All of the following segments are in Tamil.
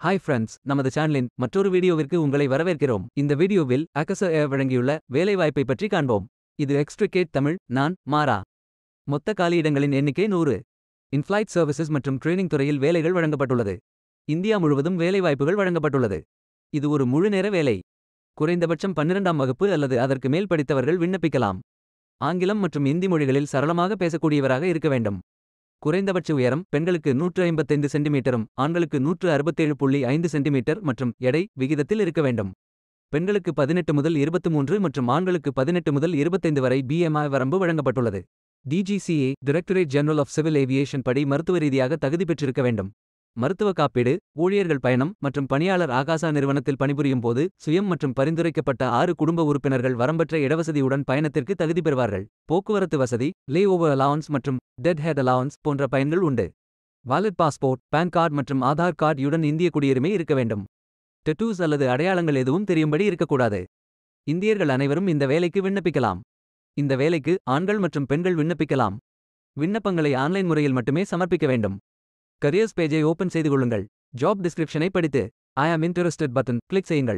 ஹாய் ஃப்ரெண்ட்ஸ் நமது சேனலின் மற்றொரு வீடியோவிற்கு உங்களை வரவேற்கிறோம் இந்த வீடியோவில் அக்கச ஏர் வழங்கியுள்ள வேலைவாய்ப்பை பற்றி காண்போம் இது எக்ஸ்ட்ரிகேட் தமிழ் நான் மாறா மொத்த காலியிடங்களின் எண்ணிக்கை நூறு இன்ஃப்ளைட் சர்வீசஸ் மற்றும் ட்ரெயினிங் துறையில் வேலைகள் வழங்கப்பட்டுள்ளது இந்தியா முழுவதும் வேலைவாய்ப்புகள் வழங்கப்பட்டுள்ளது இது ஒரு முழுநேர வேலை குறைந்தபட்சம் பன்னிரெண்டாம் வகுப்பு அல்லது அதற்கு மேல் படித்தவர்கள் விண்ணப்பிக்கலாம் ஆங்கிலம் மற்றும் இந்தி மொழிகளில் சரளமாக பேசக்கூடியவராக இருக்க வேண்டும் குறைந்தபட்ச உயரம் பெண்களுக்கு நூற்று ஐம்பத்தைந்து சென்டிமீட்டரும் ஆண்களுக்கு நூற்று அறுபத்தேழு புள்ளி ஐந்து சென்டிமீட்டர் மற்றும் எடை விகிதத்தில் இருக்க வேண்டும் பெண்களுக்கு பதினெட்டு முதல் இருபத்து மூன்று மற்றும் ஆண்களுக்கு பதினெட்டு முதல் இருபத்தைந்து வரை பிஎம்ஐ வரம்பு வழங்கப்பட்டுள்ளது DGCA directorate general of civil aviation படி மருத்துவ ரீதியாக தகுதி பெற்றிருக்க வேண்டும் மருத்துவ காப்பீடு ஊழியர்கள் பயணம் மற்றும் பணியாளர் ஆகாசா நிறுவனத்தில் பணிபுரியும் போது சுயம் மற்றும் பரிந்துரைக்கப்பட்ட ஆறு குடும்ப உறுப்பினர்கள் வரம்பற்ற இடவசதியுடன் பயணத்திற்கு தகுதி பெறுவார்கள் போக்குவரத்து வசதி லே ஓவர் அலவன்ஸ் மற்றும் டெட் ஹெட் அலவன்ஸ் போன்ற பயன்கள் உண்டு வாலெட் பாஸ்போர்ட் பான் கார்டு மற்றும் ஆதார் கார்டு யுடன் இந்திய குடியுரிமை இருக்க வேண்டும் டெட்டூஸ் அல்லது அடையாளங்கள் எதுவும் தெரியும்படி இருக்கக்கூடாது இந்தியர்கள் அனைவரும் இந்த வேலைக்கு விண்ணப்பிக்கலாம் இந்த வேலைக்கு ஆண்கள் மற்றும் பெண்கள் விண்ணப்பிக்கலாம் விண்ணப்பங்களை ஆன்லைன் முறையில் மட்டுமே சமர்ப்பிக்க வேண்டும் கரியர்ஸ் பேஜை ஓபன் செய்து கொள்ளுங்கள் ஜாப் டிஸ்கிரிப்ஷனை படித்து I am interested button click செய்யுங்கள்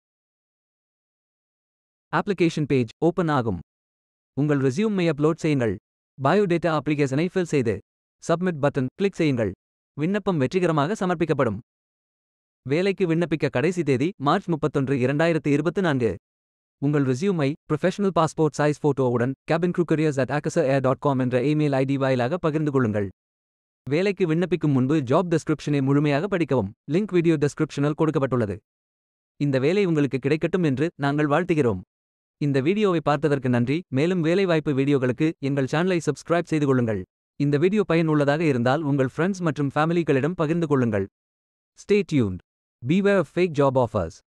அப்ளிகேஷன் பேஜ் ஓபன் ஆகும் உங்கள் ரெஸ்யூமை அப்லோட் செய்யுங்கள் பயோடேட்டா அப்ளிகேஷனை ஃபில் செய்து சப்மிட் பட்டன் கிளிக் செய்யுங்கள் விண்ணப்பம் வெற்றிகரமாக சமர்ப்பிக்கப்படும் வேலைக்கு விண்ணப்பிக்க கடைசி தேதி மார்ச் முப்பத்தொன்று இரண்டாயிரத்து இருபத்து நான்கு உங்கள் ரெஸ்யூமை ப்ரொஃபஷனல் பாஸ்போர்ட் சைஸ் போட்டோவுடன் cabin crew careers at Akasa air dot com என்ற இமெயில் ஐடி வாயிலாக பகிர்ந்து கொள்ளுங்கள் வேலைக்கு விண்ணப்பிக்கும் முன்பு ஜாப் டெஸ்கிரிப்ஷனை முழுமையாக படிக்கவும் லிங்க் வீடியோ டெஸ்கிரிப்ஷனில் கொடுக்கப்பட்டுள்ளது இந்த வேலை உங்களுக்கு கிடைக்கட்டும் என்று நாங்கள் வாழ்த்துகிறோம் இந்த வீடியோவை பார்த்ததற்கு நன்றி மேலும் வேலைவாய்ப்பு வீடியோகளுக்கு எங்கள் சேனலை சப்ஸ்கிரைப் செய்து கொள்ளுங்கள் இந்த வீடியோ பயனுள்ளதாக இருந்தால் உங்கள் ஃப்ரெண்ட்ஸ் மற்றும் ஃபேமிலிகளிடம் பகிர்ந்து கொள்ளுங்கள் stay tuned beware fake job offers